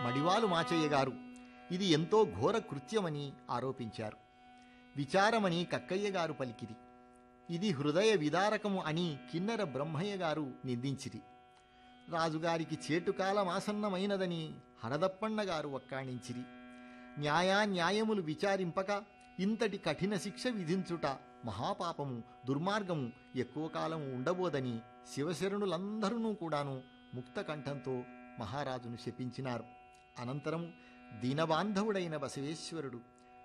మడివాలు మాచయ్య గారు ఇది ఎంతో ఘోర కృత్యమని ఆరోపించారు విచారమని కక్కయ్య గారు పలికిరి ఇది హృదయ విదారకము అని కిన్నెర బ్రహ్మయ్య గారు నిందించిరి రాజుగారికి చేటుకాలమాసన్నమైనదని హరదప్పన్న గారు వక్కాణించిరి న్యాయాన్యాయములు విచారింపక ఇంతటి కఠిన శిక్ష విధించుట మహాపాపము దుర్మార్గము ఎక్కువ కాలము ఉండబోదని శివశరణులందరూ కూడాను ముక్తకంఠంతో మహారాజును శపించినారు అనంతరం దీనబాంధవుడైన బసవేశ్వరుడు